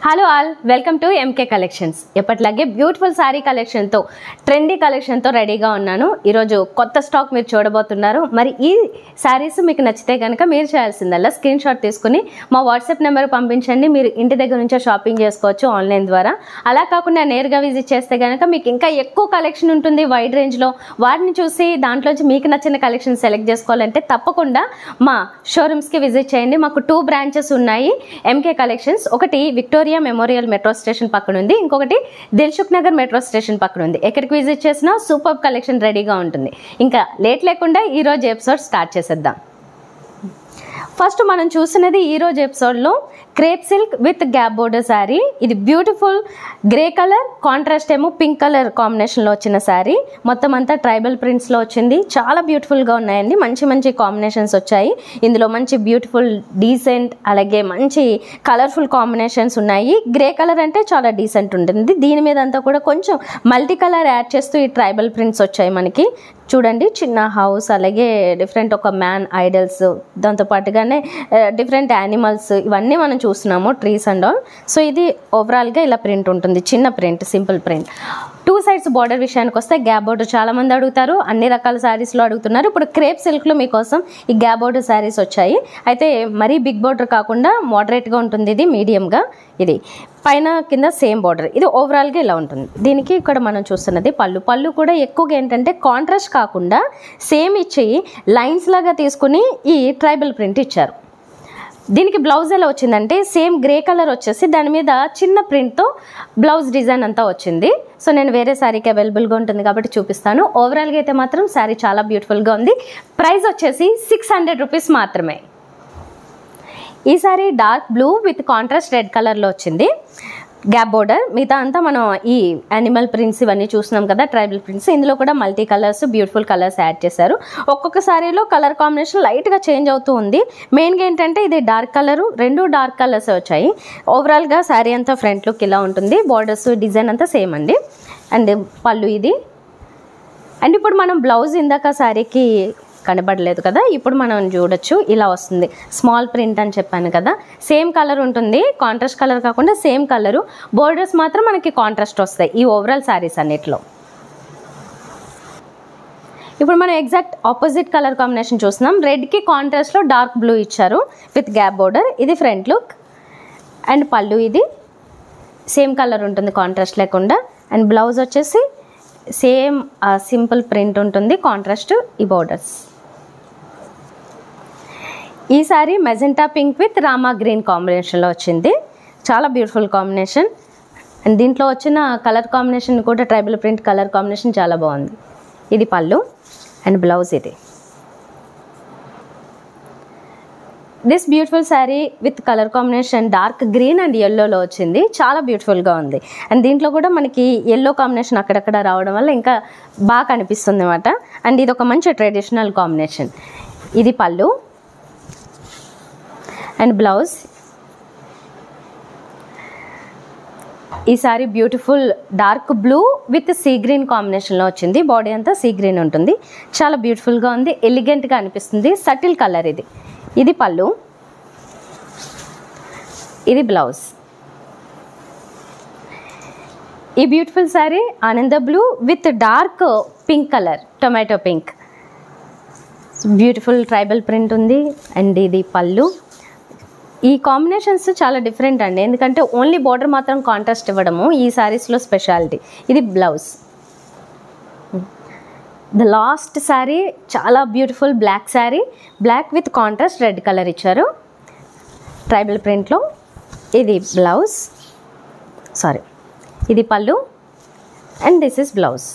hello all welcome to MK collections ఎప్పటిలాగే beautiful sari కలెక్షన్తో trendy కలెక్షన్తో రెడీగా ఉన్నాను ఈరోజు కొత్త స్టాక్ మీరు చూడబోతున్నారు మరి ఈ శారీస్ మీకు నచ్చితే కనుక మీరు చేయాల్సిందల్లా స్క్రీన్ షాట్ తీసుకుని మా వాట్సాప్ నెంబర్ పంపించండి మీరు ఇంటి దగ్గర నుంచే షాపింగ్ చేసుకోవచ్చు ఆన్లైన్ ద్వారా అలా కాకుండా నేరుగా విజిట్ చేస్తే కనుక మీకు ఇంకా ఎక్కువ కలెక్షన్ ఉంటుంది వైడ్ రేంజ్లో వాటిని చూసి దాంట్లోంచి మీకు నచ్చిన కలెక్షన్ సెలెక్ట్ చేసుకోవాలంటే తప్పకుండా మా షోరూమ్స్కి విజిట్ చేయండి మాకు టూ బ్రాంచెస్ ఉన్నాయి ఎంకే కలెక్షన్స్ ఒకటి విక్టోరియా మెమోరియల్ మెట్రో స్టేషన్ పక్కన ఉంది ఇంకొకటి దిల్సుఖ్ నగర్ మెట్రో స్టేషన్ పక్కన ఉంది ఎక్కడికి విజిట్ చేసినా సూపర్ కలెక్షన్ రెడీగా ఉంటుంది ఇంకా లేట్ లేకుండా ఈ రోజు ఎపిసోడ్ స్టార్ట్ చేసేద్దాం ఫస్ట్ మనం చూసినది ఈ రోజు ఎపిసోడ్లో crepe silk with gap border sari ఇది బ్యూటిఫుల్ గ్రే కలర్ కాంట్రాస్ట్ ఏమో పింక్ కలర్ కాంబినేషన్లో వచ్చిన శారీ మొత్తం అంతా ట్రైబల్ ప్రింట్స్లో వచ్చింది చాలా బ్యూటిఫుల్గా ఉన్నాయండి మంచి మంచి కాంబినేషన్స్ వచ్చాయి ఇందులో మంచి బ్యూటిఫుల్ డీసెంట్ అలాగే మంచి కలర్ఫుల్ కాంబినేషన్స్ ఉన్నాయి గ్రే కలర్ అంటే చాలా డీసెంట్ ఉంటుంది దీని మీద అంతా కూడా కొంచెం మల్టీ కలర్ యాడ్ చేస్తూ ఈ ట్రైబల్ ప్రింట్స్ వచ్చాయి మనకి చూడండి చిన్న హౌస్ అలాగే డిఫరెంట్ ఒక మ్యాన్ ఐడల్స్ దాంతో పాటుగానే డిఫరెంట్ యానిమల్స్ ఇవన్నీ మనం చూస్తున్నాము ట్రీస్ అండ్ ఆల్ సో ఇది ఓవరాల్గా ఇలా ప్రింట్ ఉంటుంది చిన్న print simple print two sides border విషయానికి వస్తే గ్యాప్ బోర్డర్ చాలా మంది అడుగుతారు అన్ని రకాల శారీస్లో అడుగుతున్నారు ఇప్పుడు క్రేప్ సిల్క్లో మీకోసం ఈ గ్యాప్ బోర్డర్ శారీస్ వచ్చాయి అయితే మరీ బిగ్ బోర్డర్ కాకుండా మోడరేట్గా ఉంటుంది ఇది మీడియంగా ఇది పైన కింద సేమ్ బార్డర్ ఇది ఓవరాల్గా ఇలా ఉంటుంది దీనికి ఇక్కడ మనం చూస్తున్నది పళ్ళు పళ్ళు కూడా ఎక్కువగా ఏంటంటే కాంట్రాస్ట్ కాకుండా సేమ్ ఇచ్చి లైన్స్ లాగా తీసుకుని ఈ ట్రైబల్ ప్రింట్ ఇచ్చారు దీనికి బ్లౌజ్ ఎలా వచ్చిందంటే సేమ్ గ్రే కలర్ వచ్చేసి దాని మీద చిన్న ప్రింట్తో బ్లౌజ్ డిజైన్ అంతా వచ్చింది సో నేను వేరే శారీకి అవైలబుల్గా ఉంటుంది కాబట్టి చూపిస్తాను ఓవరాల్గా అయితే మాత్రం శారీ చాలా బ్యూటిఫుల్గా ఉంది ప్రైస్ వచ్చేసి సిక్స్ హండ్రెడ్ రూపీస్ మాత్రమే ఈ sari dark blue with contrast red కలర్లో వచ్చింది గ్యాప్ బోర్డర్ మిగతా అంతా మనం ఈ యానిమల్ ప్రింట్స్ ఇవన్నీ చూస్తున్నాం కదా ట్రైబల్ ప్రింట్స్ ఇందులో కూడా multi colours beautiful colours add చేశారు ఒక్కొక్క సారీలో కలర్ కాంబినేషన్ లైట్గా చేంజ్ అవుతూ ఉంది మెయిన్గా ఏంటంటే ఇది డార్క్ కలరు రెండు డార్క్ కలర్స్ వచ్చాయి ఓవరాల్గా శారీ అంతా ఫ్రంట్ లుక్ ఇలా ఉంటుంది బార్డర్స్ డిజైన్ అంతా సేమ్ అండి అండ్ పళ్ళు ఇది అండ్ ఇప్పుడు మనం బ్లౌజ్ ఇందాక శారీకి కనబడలేదు కదా ఇప్పుడు మనం చూడొచ్చు ఇలా వస్తుంది స్మాల్ ప్రింట్ అని చెప్పాను కదా సేమ్ కలర్ ఉంటుంది కాంట్రాస్ట్ కలర్ కాకుండా సేమ్ కలరు బోర్డర్స్ మాత్రం మనకి కాంట్రాస్ట్ వస్తాయి ఈ ఓవరాల్ శారీస్ అన్నిట్లో ఇప్పుడు మనం ఎగ్జాక్ట్ ఆపోజిట్ కలర్ కాంబినేషన్ చూస్తున్నాం రెడ్కి కాంట్రాస్ట్లో డార్క్ బ్లూ ఇచ్చారు విత్ గ్యాప్ బోర్డర్ ఇది ఫ్రంట్ లుక్ అండ్ పళ్ళు ఇది సేమ్ కలర్ ఉంటుంది కాంట్రాస్ట్ లేకుండా అండ్ బ్లౌజ్ వచ్చేసి సేమ్ సింపుల్ ప్రింట్ ఉంటుంది కాంట్రాస్ట్ ఈ బోర్డర్స్ ఈ sari magenta pink with Rama green కాంబినేషన్లో వచ్చింది చాలా బ్యూటిఫుల్ కాంబినేషన్ అండ్ దీంట్లో వచ్చిన కలర్ కాంబినేషన్ కూడా ట్రైబల్ ప్రింట్ కలర్ కాంబినేషన్ చాలా బాగుంది ఇది పళ్ళు అండ్ బ్లౌజ్ ఇది this beautiful sari with colour combination dark green and ఎల్లోలో వచ్చింది చాలా బ్యూటిఫుల్గా ఉంది అండ్ దీంట్లో కూడా మనకి ఎల్లో కాంబినేషన్ అక్కడక్కడ రావడం వల్ల ఇంకా బాగా కనిపిస్తుంది అనమాట అండ్ ఇది ఒక మంచి ట్రెడిషనల్ కాంబినేషన్ ఇది పళ్ళు అండ్ బ్లౌజ్ ఈ sari beautiful dark blue with sea green కాంబినేషన్లో వచ్చింది బాడీ అంతా సీ గ్రీన్ ఉంటుంది చాలా బ్యూటిఫుల్గా ఉంది ఎలిగెంట్గా అనిపిస్తుంది సటిల్ కలర్ ఇది ఇది పళ్ళు ఇది బ్లౌజ్ ఈ beautiful sari Ananda blue with dark pink colour tomato pink beautiful tribal print ఉంది అండ్ ఇది పళ్ళు ఈ కాంబినేషన్స్ చాలా డిఫరెంట్ అండి ఎందుకంటే ఓన్లీ బార్డర్ మాత్రం కాంట్రాస్ట్ ఇవ్వడము ఈ శారీస్లో స్పెషాలిటీ ఇది బ్లౌజ్ ద లాస్ట్ శారీ చాలా beautiful black sari black with contrast red colour ఇచ్చారు ట్రైబల్ ప్రింట్లో ఇది బ్లౌజ్ సారీ ఇది పళ్ళు and this is blouse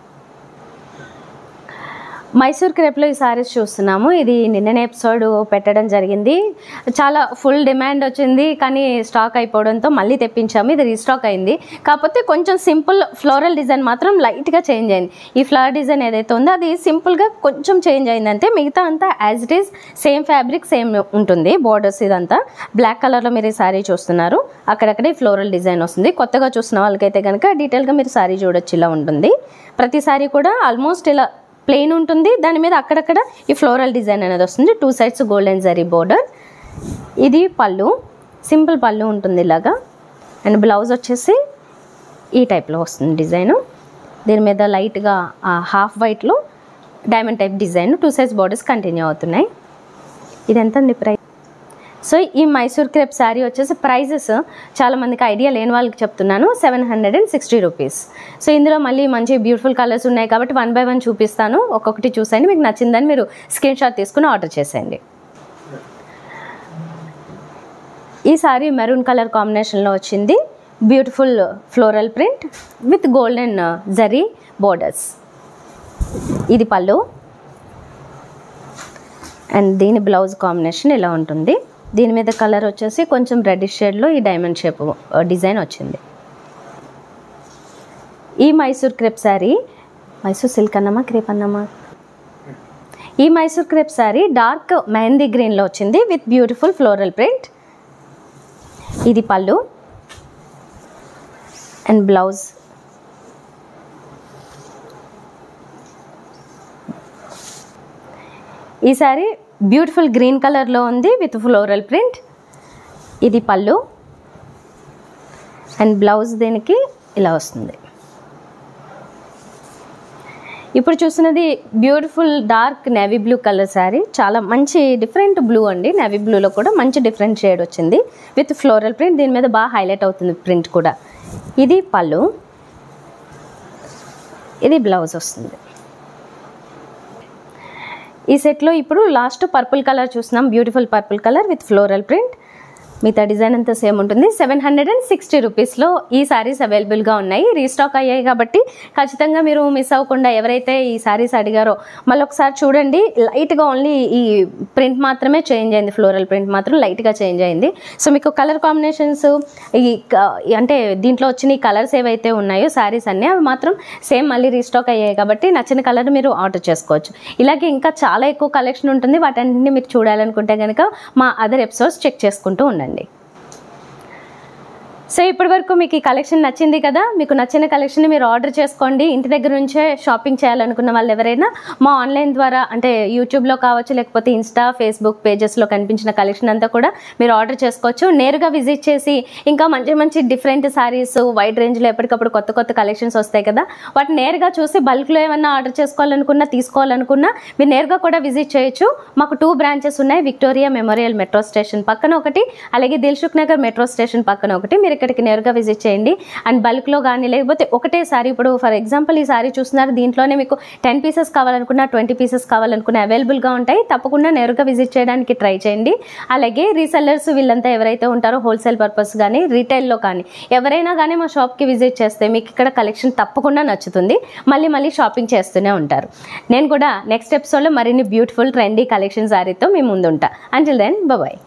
Mysore క్రేప్లో ఈ సారీస్ చూస్తున్నాము ఇది నిన్ననే ఎపిసోడ్ పెట్టడం జరిగింది చాలా ఫుల్ డిమాండ్ వచ్చింది కానీ స్టాక్ అయిపోవడంతో మళ్ళీ తెప్పించాము ఇది రీస్టాక్ అయింది కాకపోతే కొంచెం సింపుల్ ఫ్లోరల్ డిజైన్ మాత్రం లైట్గా చేంజ్ అయింది ఈ ఫ్లవర్ డిజైన్ ఏదైతే ఉందో అది సింపుల్గా కొంచెం చేంజ్ అయిందంటే మిగతా అంతా as it is same fabric same ఉంటుంది బోర్డర్స్ ఇదంతా బ్లాక్ కలర్లో మీరు ఈ సారీ చూస్తున్నారు అక్కడక్కడే ఫ్లోరల్ డిజైన్ వస్తుంది కొత్తగా చూసిన వాళ్ళకైతే కనుక డీటెయిల్గా మీరు సారీ చూడొచ్చు ఇలా ఉంటుంది ప్రతి సారీ కూడా ఆల్మోస్ట్ ఇలా ప్లెయిన్ ఉంటుంది దాని మీద అక్కడక్కడ ఈ ఫ్లోరల్ డిజైన్ అనేది వస్తుంది two sides golden zari border ఇది పళ్ళు సింపుల్ పళ్ళు ఉంటుంది ఇలాగా అండ్ బ్లౌజ్ వచ్చేసి ఈ టైప్లో వస్తుంది డిజైను దీని మీద లైట్గా హాఫ్ వైట్లో diamond type design two size borders continue అవుతున్నాయి ఇది ఎంత అండి ప్రైస్ సో ఈ మైసూర్ క్రేప్ శారీ వచ్చేసి ప్రైజెస్ చాలా మందికి ఐడియా లేని వాళ్ళకి చెప్తున్నాను seven hundred and sixty rupees so ఇందులో మళ్ళీ మంచి బ్యూటిఫుల్ కలర్స్ ఉన్నాయి కాబట్టి వన్ బై వన్ చూపిస్తాను ఒక్కొక్కటి చూసేయండి మీకు నచ్చిందని మీరు స్క్రీన్ షాట్ తీసుకుని ఆర్డర్ చేసేయండి ఈ సారీ మెరూన్ కలర్ కాంబినేషన్లో వచ్చింది beautiful floral print with golden zari borders ఇది పళ్ళు అండ్ దీని బ్లౌజ్ కాంబినేషన్ ఇలా ఉంటుంది దీని మీద కలర్ వచ్చేసి కొంచెం రెడ్డిష్ షేడ్లో ఈ డైమండ్ షేప్ డిజైన్ వచ్చింది ఈ మైసూర్ క్రేప్ శారీ మైసూర్ సిల్క్ అన్నమా క్రేప్ అన్నమా ఈ మైసూర్ క్రేప్ శారీ డార్క్ మెహందీ గ్రీన్లో వచ్చింది విత్ బ్యూటిఫుల్ ఫ్లోరల్ ప్రింట్ ఇది పళ్ళు అండ్ బ్లౌజ్ ఈ సారీ బ్యూటిఫుల్ గ్రీన్ కలర్లో ఉంది విత్ ఫ్లోరల్ ప్రింట్ ఇది పళ్ళు అండ్ బ్లౌజ్ దీనికి ఇలా వస్తుంది ఇప్పుడు చూస్తున్నది beautiful dark navy blue colour sari చాలా మంచి డిఫరెంట్ బ్లూ అండి నేవీ బ్లూలో కూడా మంచి డిఫరెంట్ షేడ్ వచ్చింది విత్ ఫ్లోరల్ ప్రింట్ దీని మీద బాగా హైలైట్ అవుతుంది ప్రింట్ కూడా ఇది పళ్ళు ఇది బ్లౌజ్ వస్తుంది ఈ సెట్లో ఇప్పుడు లాస్ట్ పర్పుల్ కలర్ చూస్తున్నాం beautiful purple colour with floral print మిగతా డిజైన్ అంతా సేమ్ ఉంటుంది సెవెన్ హండ్రెడ్ అండ్ సిక్స్టీ రూపీస్లో ఈ సారీస్ అవైలబుల్గా ఉన్నాయి రీస్టాక్ అయ్యాయి కాబట్టి ఖచ్చితంగా మీరు మిస్ అవ్వకుండా ఎవరైతే ఈ సారీస్ అడిగారో మళ్ళీ ఒకసారి చూడండి లైట్గా ఓన్లీ ఈ ప్రింట్ మాత్రమే చేంజ్ అయింది ఫ్లోరల్ ప్రింట్ మాత్రం లైట్గా చేంజ్ అయింది సో మీకు కలర్ కాంబినేషన్స్ ఈ క- అంటే దీంట్లో వచ్చిన ఈ కలర్స్ ఏవైతే ఉన్నాయో సారీస్ అన్నీ అవి మాత్రం సేమ్ మళ్ళీ రీస్టాక్ అయ్యాయి కాబట్టి నచ్చిన కలర్ మీరు ఆర్డర్ చేసుకోవచ్చు ఇలాగే ఇంకా చాలా ఎక్కువ కలెక్షన్ ఉంటుంది వాటన్నింటినీ మీరు చూడాలనుకుంటే కనుక మా అదర్ ఎపిసోడ్స్ చెక్ చేసుకుంటూ ఉండండి సో ఇప్పటి వరకు మీకు ఈ కలెక్షన్ నచ్చింది కదా మీకు నచ్చిన కలెక్షన్ మీరు ఆర్డర్ చేసుకోండి ఇంటి దగ్గర నుంచే షాపింగ్ చేయాలనుకున్న వాళ్ళు ఎవరైనా మా ఆన్లైన్ ద్వారా అంటే యూట్యూబ్లో కావచ్చు లేకపోతే ఇన్స్టా ఫేస్బుక్ పేజెస్లో కనిపించిన కలెక్షన్ అంతా కూడా మీరు ఆర్డర్ చేసుకోవచ్చు నేరుగా విజిట్ చేసి ఇంకా మంచి మంచి డిఫరెంట్ సారీస్ వైడ్ రేంజ్లో ఎప్పటికప్పుడు కొత్త కొత్త కలెక్షన్స్ వస్తాయి కదా వాటిని నేరుగా చూసి బల్క్లో ఏమన్నా ఆర్డర్ చేసుకోవాలనుకున్నా తీసుకోవాలనుకున్నా మీరు నేరుగా కూడా విజిట్ చేయొచ్చు మాకు టూ బ్రాంచెస్ ఉన్నాయి విక్టోరియా మెమోరియల్ మెట్రో స్టేషన్ పక్కన ఒకటి అలాగే దిల్సుఖ్ నగర్ మెట్రో స్టేషన్ పక్కన ఒకటి మీరు ఇక్కడికి నేరుగా విజిట్ చేయండి అండ్ బల్క్లో కానీ లేకపోతే ఒకటే సారీ ఇప్పుడు ఫర్ ఎగ్జాంపుల్ ఈ సారీ చూస్తున్నారు దీంట్లోనే మీకు టెన్ పీసెస్ కావాలనుకున్నా ట్వంటీ పీసెస్ కావాలనుకున్నా అవైలబుల్గా ఉంటాయి తప్పకుండా నేరుగా విజిట్ చేయడానికి ట్రై చేయండి అలాగే రీసెల్లర్స్ వీళ్ళంతా ఎవరైతే ఉంటారో హోల్సేల్ పర్పస్ కానీ రీటైల్లో కానీ ఎవరైనా కానీ మా షాప్కి విజిట్ చేస్తే మీకు ఇక్కడ కలెక్షన్ తప్పకుండా నచ్చుతుంది మళ్ళీ మళ్ళీ షాపింగ్ చేస్తూనే ఉంటారు నేను కూడా నెక్స్ట్ ఎపిసోడ్లో మరిన్ని బ్యూటిఫుల్ ట్రెండీ కలెక్షన్ సారీతో మీ ముందుంటా అంటిల్ దెన్ బాయ్